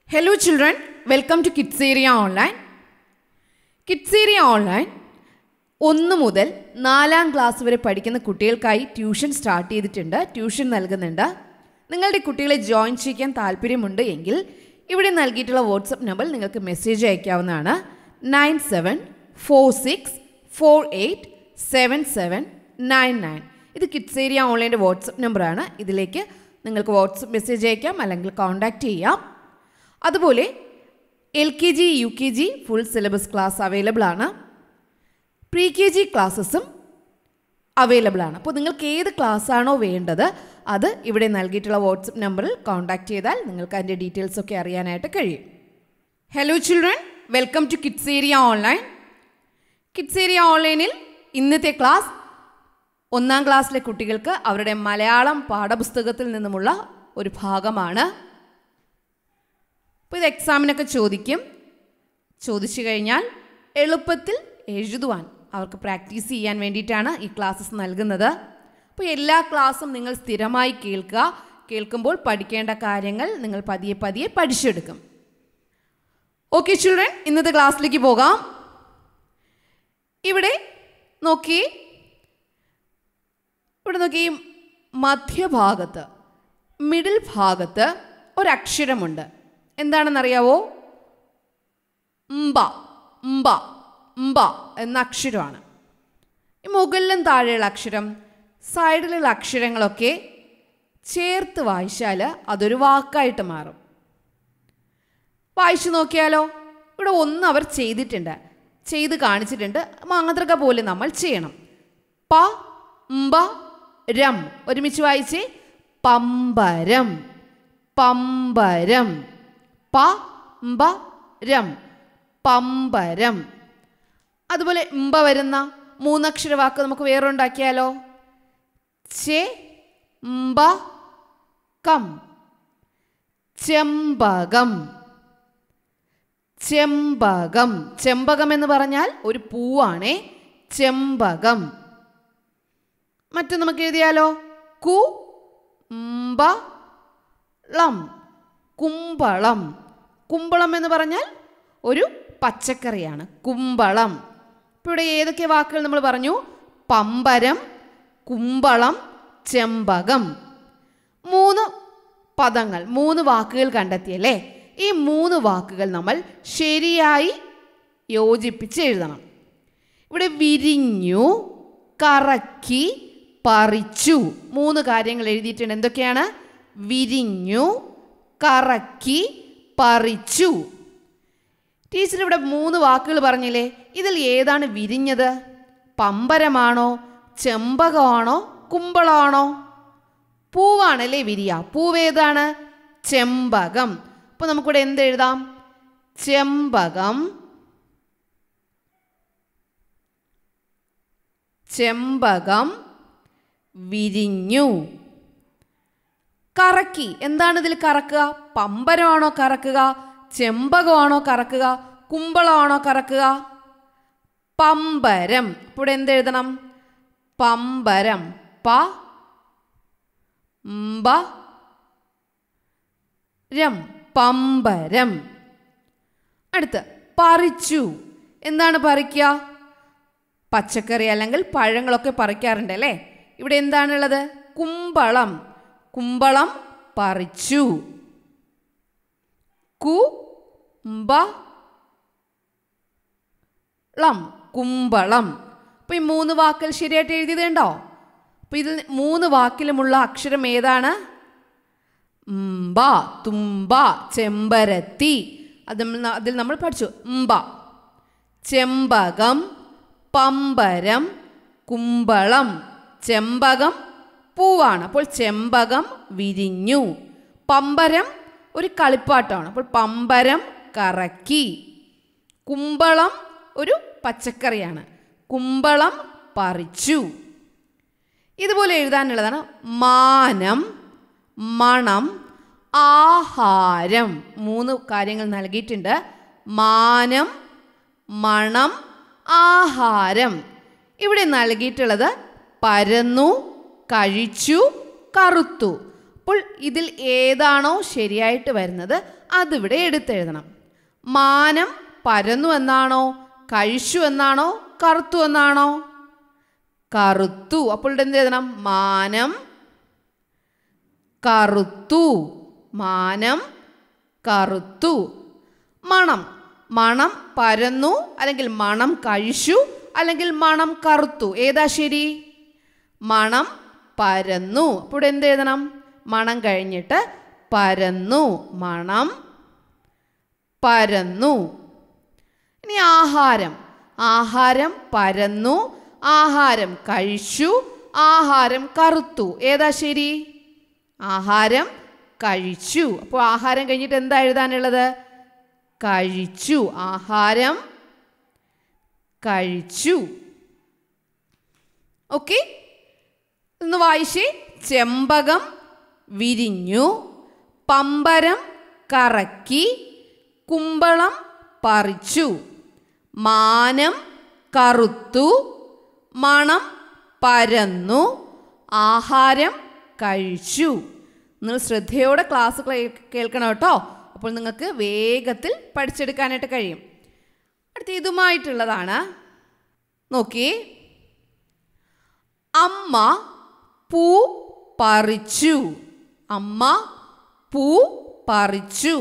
Hello children, welcome to Kids Area Online. Kids Area Online ഒന്ന് മുതൽ നാലാം class വരെ പഠിക്കുന്ന കുട്ടികൾക്കായി ട്യൂഷൻ സ്റ്റാർട്ട് ചെയ്തിട്ടുണ്ട് ട്യൂഷൻ നൽകുന്നുണ്ട് നിങ്ങളുടെ കുട്ടികളെ ജോയിൻ ചെയ്യിക്കാൻ താല്പര്യമുണ്ട് എങ്കിൽ ഇവിടെ നൽകിയിട്ടുള്ള വാട്സപ്പ് നമ്പർ നിങ്ങൾക്ക് മെസ്സേജ് അയക്കാവുന്നതാണ് nine seven four six four eight seven seven nine nine ഇത് കിഡ്സ് ഏരിയ ഓൺലൈൻ്റെ വാട്സപ്പ് നമ്പറാണ് ഇതിലേക്ക് നിങ്ങൾക്ക് വാട്സപ്പ് മെസ്സേജ് അയക്കാം അല്ലെങ്കിൽ കോൺടാക്റ്റ് ചെയ്യാം അതുപോലെ L K G U K G full syllabus class available ആണ് പ്രീ കെ ജി ക്ലാസ്സസും അവൈലബിൾ ആണ് അപ്പോൾ നിങ്ങൾക്ക് ഏത് ക്ലാസ് ആണോ വേണ്ടത് അത് ഇവിടെ നൽകിയിട്ടുള്ള വാട്സപ്പ് നമ്പറിൽ കോൺടാക്റ്റ് ചെയ്താൽ നിങ്ങൾക്ക് അതിൻ്റെ ഡീറ്റെയിൽസ് ഒക്കെ അറിയാനായിട്ട് കഴിയും hello children welcome to kids area online kids area ഓൺലൈനിൽ ഇന്നത്തെ ക്ലാസ് ഒന്നാം ക്ലാസ്സിലെ കുട്ടികൾക്ക് അവരുടെ മലയാളം പാഠപുസ്തകത്തിൽ നിന്നുമുള്ള ഒരു ഭാഗമാണ് അപ്പോൾ ഇത് എക്സാമിനൊക്കെ ചോദിക്കും ചോദിച്ചു കഴിഞ്ഞാൽ എളുപ്പത്തിൽ എഴുതുവാൻ അവർക്ക് പ്രാക്ടീസ് ചെയ്യാൻ വേണ്ടിയിട്ടാണ് ഈ ക്ലാസ്സസ് നൽകുന്നത് അപ്പോൾ എല്ലാ ക്ലാസ്സും നിങ്ങൾ സ്ഥിരമായി കേൾക്കുക കേൾക്കുമ്പോൾ പഠിക്കേണ്ട കാര്യങ്ങൾ നിങ്ങൾ പതിയെ പതിയെ പഠിച്ചെടുക്കും ഓക്കെ ചിൽഡ്രൻ ഇന്നത്തെ ക്ലാസ്സിലേക്ക് പോകാം ഇവിടെ നോക്കി ഇവിടെ നോക്കി മധ്യഭാഗത്ത് മിഡിൽ ഭാഗത്ത് ഒരക്ഷരമുണ്ട് എന്താണെന്നറിയാവോ മ്പ മ്പ മ്പ എന്ന അക്ഷരമാണ് ഈ മുകളിലും താഴെയുള്ള അക്ഷരം സൈഡിലുള്ള അക്ഷരങ്ങളൊക്കെ ചേർത്ത് വായിച്ചാൽ അതൊരു വാക്കായിട്ട് മാറും വായിച്ചു നോക്കിയാലോ ഇവിടെ ഒന്ന് അവർ ചെയ്തിട്ടുണ്ട് ചെയ്ത് കാണിച്ചിട്ടുണ്ട് മാതൃക പോലെ നമ്മൾ ചെയ്യണം പ മ്പ രം ഒരുമിച്ച് വായിച്ചേ പമ്പരം പമ്പരം പ മ്പ രം പമ്പരം അതുപോലെ മ്പ വരുന്ന മൂന്നക്ഷര വാക്ക് നമുക്ക് വേറെ ഉണ്ടാക്കിയാലോ ചെ മ്പ കം ചെമ്പകം ചെമ്പകം ചെമ്പകം എന്ന് പറഞ്ഞാൽ ഒരു പൂവാണേ ചെമ്പകം മറ്റു നമുക്ക് എഴുതിയാലോ കു മ്പ ളം കുമ്പളം കുമ്പളം എന്ന് പറഞ്ഞാൽ ഒരു പച്ചക്കറിയാണ് കുമ്പളം ഇപ്പോൾ ഇവിടെ ഏതൊക്കെ വാക്കുകൾ നമ്മൾ പറഞ്ഞു പമ്പരം കുമ്പളം ചെമ്പകം മൂന്ന് പദങ്ങൾ മൂന്ന് വാക്കുകൾ കണ്ടെത്തിയല്ലേ ഈ മൂന്ന് വാക്കുകൾ നമ്മൾ ശരിയായി യോജിപ്പിച്ച് എഴുതണം ഇവിടെ വിരിഞ്ഞു കറക്കി പറിച്ചു മൂന്ന് കാര്യങ്ങൾ എഴുതിയിട്ടുണ്ട് എന്തൊക്കെയാണ് വിരിഞ്ഞു കറക്കി പറിച്ചു ടീച്ചർ ഇവിടെ മൂന്ന് വാക്കുകൾ പറഞ്ഞില്ലേ ഇതിൽ ഏതാണ് വിരിഞ്ഞത് പമ്പരമാണോ ചെമ്പകമാണോ കുമ്പളമാണോ പൂവാണല്ലേ വിരിയ പൂവേതാണ് ചെമ്പകം അപ്പോൾ നമുക്കിവിടെ എന്തെഴുതാം ചെമ്പകം ചെമ്പകം വിരിഞ്ഞു കറക്കി എന്താണ് ഇതിൽ കറക്കുക പമ്പരമാണോ കറക്കുക ചെമ്പകമാണോ കറക്കുക കുമ്പളമാണോ കറക്കുക പമ്പരം അപ്പോൾ ഇവിടെ എന്തെഴുതണം പമ്പരം പ മ്പ രം പമ്പരം അടുത്ത് പറിച്ചു എന്താണ് പറിക്കുക പച്ചക്കറി അല്ലെങ്കിൽ പഴങ്ങളൊക്കെ പറിക്കാറുണ്ട് അല്ലേ ഇവിടെ എന്താണുള്ളത് കുമ്പളം കുമ്പളം പറിച്ചു കു മ്പ ളം കുമ്പളം അപ്പോൾ ഈ മൂന്ന് വാക്കുകൾ ശരിയായിട്ട് എഴുതിയതുണ്ടോ അപ്പോൾ ഇതിൽ മൂന്ന് വാക്കിലുമുള്ള അക്ഷരം ഏതാണ് മ്പ തുമ്പ ചെമ്പരത്തി അത് നമ്മൾ- അതിൽ നമ്മൾ പഠിച്ചു മ്പ ചെമ്പകം പമ്പരം കുമ്പളം ചെമ്പകം പൂവാണ് അപ്പോൾ ചെമ്പകം വിരിഞ്ഞു പമ്പരം ഒരു കളിപ്പാട്ടമാണ് അപ്പോൾ പമ്പരം കറക്കി കുമ്പളം ഒരു പച്ചക്കറിയാണ് കുമ്പളം പറിച്ചു ഇതുപോലെ എഴുതാനുള്ളതാണ് മാനം മണം ആഹാരം മൂന്ന് കാര്യങ്ങൾ നൽകിയിട്ടുണ്ട് മാനം മണം ആഹാരം ഇവിടെ നൽകിയിട്ടുള്ളത് പരന്നു കഴിച്ചു കറുത്തു അപ്പോൾ ഇതിൽ ഏതാണോ ശരിയായിട്ട് വരുന്നത് അതിവിടെ എടുത്തെഴുതണം മാനം പരന്നു എന്നാണോ കഴിച്ചു എന്നാണോ കറുത്തു എന്നാണോ കറുത്തു അപ്പോൾ ഇവിടെ എന്ത് എഴുതണം മാനം കറുത്തു മാനം കറുത്തു മണം മണം പരന്നു അല്ലെങ്കിൽ മണം കഴിച്ചു അല്ലെങ്കിൽ മണം കറുത്തു ഏതാ ശരി മണം പരന്നു അപ്പോൾ ഇവിടെ എന്ത് എഴുതണം മണം കഴിഞ്ഞിട്ട് പരന്നു മണം പരന്നു ഇനി ആഹാരം ആഹാരം പരന്നു ആഹാരം കഴിച്ചു ആഹാരം കറുത്തു ഏതാ ശരി ആഹാരം കഴിച്ചു അപ്പോൾ ആഹാരം കഴിഞ്ഞിട്ട് എന്താ എഴുതാനുള്ളത് കഴിച്ചു ആഹാരം കഴിച്ചു ഓക്കെ ഒന്ന് വായിച്ചേ ചെമ്പകം വിരിഞ്ഞു പമ്പരം കറക്കി കുമ്പളം പറിച്ചു മാനം കറുത്തു മണം പരന്നു ആഹാരം കഴിച്ചു നിങ്ങൾ ശ്രദ്ധയോടെ ക്ലാസ് ക്ലേ- കേൾക്കണം കേട്ടോ അപ്പോൾ നിങ്ങൾക്ക് വേഗത്തിൽ പഠിച്ചെടുക്കാനായിട്ട് കഴിയും അടുത്ത ഇതുമായിട്ടുള്ളതാണ് നോക്കിയേ അമ്മ പൂ പറിച്ചു അമ്മ പൂ പറിച്ചു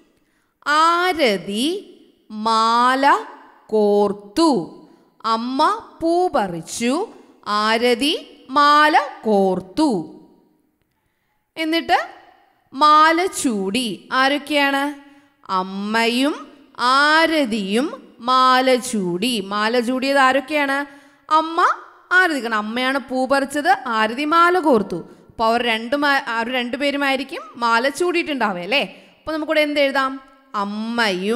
ആരതി മാല കോർത്തു അമ്മ പൂ പറിച്ചു ആരതി മാല കോർത്തു എന്നിട്ട് മാല ചൂടി ആരൊക്കെയാണ് അമ്മയും ആരതിയും മാല ചൂടി മാല ചൂടിയത് ആരൊക്കെയാണ് അമ്മ ആരതി കാരണം അമ്മയാണ് പൂ പറിച്ചത് ആരതി മാല കോർത്തു അപ്പോൾ അവർ രണ്ടും അവർ രണ്ടുപേരുമായിരിക്കും മാല ചൂടിയിട്ടുണ്ടാവേ അല്ലേ അപ്പോൾ നമുക്കിവിടെ എന്ത് എഴുതാം അമ്മയും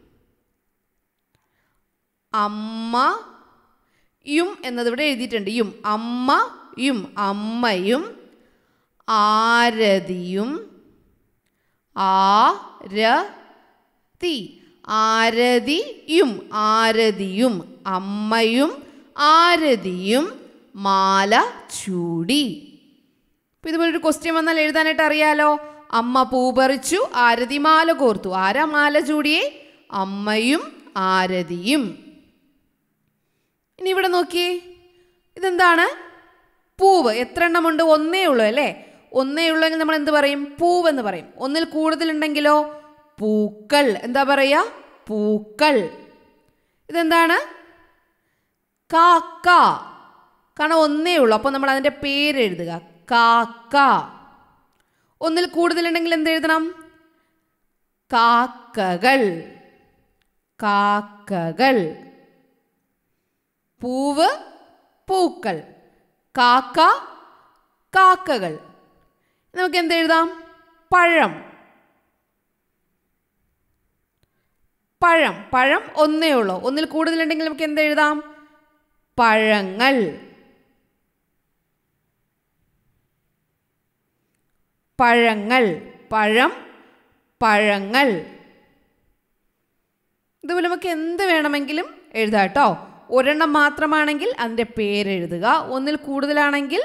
അമ്മയും എന്നതിവിടെ എഴുതിയിട്ടുണ്ട് യും അമ്മയും അമ്മയും ആരതിയും ആരതി ആരതിയും ആരതിയും അമ്മയും ആരതിയും മാല ചൂടി അപ്പം ഇതുപോലൊരു ക്വസ്റ്റ്യൻ വന്നാൽ എഴുതാനായിട്ട് അറിയാലോ അമ്മ പൂ പറിച്ചു ആരതി മാല കോർത്തു ആരാ മാല ചൂടിയേ അമ്മയും ആരതിയും ഇനി ഇവിടെ നോക്കിയേ ഇതെന്താണ് പൂവ് എത്ര എണ്ണമുണ്ട് ഒന്നേ ഉള്ളൂ അല്ലേ ഒന്നേ ഉള്ളെങ്കിൽ നമ്മൾ എന്ത് പറയും പൂവ് എന്ന് പറയും ഒന്നിൽ കൂടുതലുണ്ടെങ്കിലോ പൂക്കൾ എന്താ പറയുക പൂക്കൾ ഇതെന്താണ് കാക്ക കാരണം ഒന്നേ ഉള്ളൂ അപ്പോൾ നമ്മൾ അതിൻ്റെ പേര് എഴുതുക കാക്ക ഒന്നിൽ കൂടുതലുണ്ടെങ്കിൽ എന്ത് എഴുതണം കാക്കകൾ കാക്കകൾ പൂവ് പൂക്കൾ കാക്ക കാക്കകൾ നമുക്ക് എന്ത് എഴുതാം പഴം പഴം പഴം ഒന്നേ ഉള്ളൂ ഒന്നിൽ കൂടുതലുണ്ടെങ്കിൽ നമുക്ക് എന്ത് എഴുതാം പഴങ്ങൾ പഴങ്ങൾ പഴം പഴങ്ങൾ ഇതുപോലെ നമുക്ക് എന്ത് വേണമെങ്കിലും എഴുതാം കേട്ടോ ഒരെണ്ണം മാത്രമാണെങ്കിൽ അതിൻ്റെ പേരെഴുതുക ഒന്നിൽ കൂടുതലാണെങ്കിൽ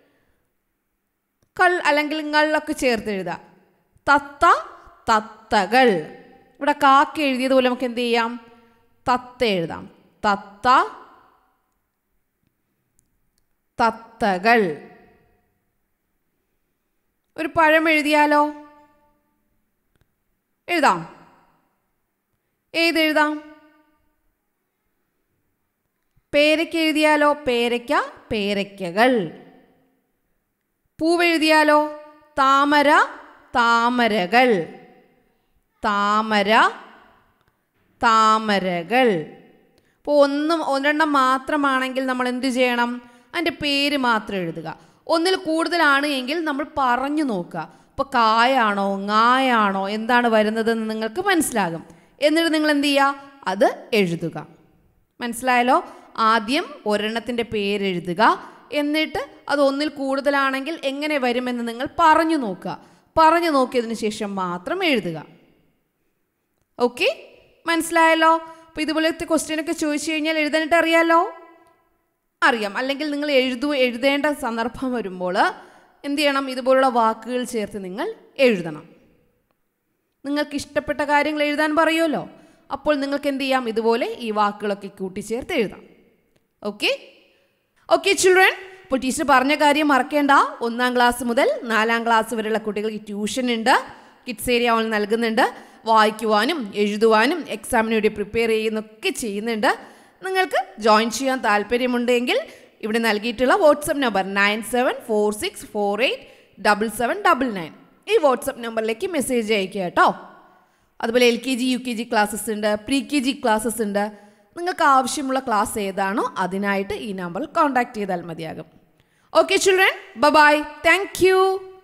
കൾ അല്ലെങ്കിൽ ങ്ങളൊക്കെ ചേർത്ത് എഴുതാം തത്ത തത്തകൾ ഇവിടെ കാക്ക എഴുതിയതുപോലെ നമുക്ക് എന്ത് ചെയ്യാം തത്ത എഴുതാം തത്ത തത്തകൾ ഒരു പഴം എഴുതിയാലോ എഴുതാം ഏതെഴുതാം പേരയ്ക്ക എഴുതിയാലോ പേരയ്ക്ക പേരയ്ക്കകൾ പൂവെഴുതിയാലോ താമര താമരകൾ താമര താമരകൾ അപ്പോൾ ഒന്നും ഒരെണ്ണം മാത്രമാണെങ്കിൽ നമ്മൾ എന്ത് ചെയ്യണം അതിൻ്റെ പേര് മാത്രം എഴുതുക ഒന്നിൽ കൂടുതലാണ് എങ്കിൽ നമ്മൾ പറഞ്ഞു നോക്കുക ഇപ്പോൾ കായാണോ ങ്ങായാണോ എന്താണ് വരുന്നതെന്ന് നിങ്ങൾക്ക് മനസ്സിലാകും എന്നിട്ട് നിങ്ങൾ എന്ത് ചെയ്യുക അത് എഴുതുക മനസ്സിലായല്ലോ ആദ്യം ഒരെണ്ണത്തിൻ്റെ പേരെഴുതുക എന്നിട്ട് അത് ഒന്നിൽ കൂടുതലാണെങ്കിൽ എങ്ങനെ വരുമെന്ന് നിങ്ങൾ പറഞ്ഞു നോക്കുക പറഞ്ഞു നോക്കിയതിന് ശേഷം മാത്രം എഴുതുക ഓക്കെ മനസ്സിലായല്ലോ അപ്പോൾ ഇതുപോലത്തെ ക്വസ്റ്റ്യൻ ഒക്കെ ചോദിച്ചു കഴിഞ്ഞാൽ എഴുതാനായിട്ട് അറിയാലോ അറിയാം അല്ലെങ്കിൽ നിങ്ങൾ എഴുതു എഴുതേണ്ട സന്ദർഭം വരുമ്പോൾ എന്ത് ചെയ്യണം ഇതുപോലുള്ള വാക്കുകൾ ചേർത്ത് നിങ്ങൾ എഴുതണം നിങ്ങൾക്ക് ഇഷ്ടപ്പെട്ട കാര്യങ്ങൾ എഴുതാൻ പറയുമല്ലോ അപ്പോൾ നിങ്ങൾക്ക് എന്ത് ചെയ്യാം ഇതുപോലെ ഈ വാക്കുകളൊക്കെ കൂട്ടിച്ചേർത്ത് എഴുതാം ഓക്കെ ഓക്കെ ചിൽഡ്രൻ ഇപ്പോൾ ടീച്ചർ പറഞ്ഞ കാര്യം മറക്കേണ്ട ഒന്നാം ക്ലാസ് മുതൽ നാലാം ക്ലാസ് വരെയുള്ള കുട്ടികൾക്ക് ട്യൂഷൻ ഉണ്ട് കിഡ്സ് ഏരിയ അവൾ നൽകുന്നുണ്ട് വായിക്കുവാനും എഴുതുവാനും എക്സാമിന് വേണ്ടി പ്രിപ്പയർ ചെയ്യുന്നൊക്കെ ചെയ്യുന്നുണ്ട് നിങ്ങൾക്ക് ജോയിൻ ചെയ്യാൻ താല്പര്യമുണ്ടെങ്കിൽ ഇവിടെ നൽകിയിട്ടുള്ള WhatsApp number nine seven four six four eight double seven double nine ഈ വാട്സപ്പ് നമ്പറിലേക്ക് മെസ്സേജ് അയക്കുക കേട്ടോ അതുപോലെ L K G U K G classes ഉണ്ട് പ്രീ കെ ജി ക്ലാസ്സസ് ഉണ്ട് നിങ്ങൾക്ക് ആവശ്യമുള്ള ക്ലാസ് ഏതാണോ അതിനായിട്ട് ഈ നമ്പറിൽ കോൺടാക്ട് ചെയ്താൽ മതിയാകും okay children bye thank U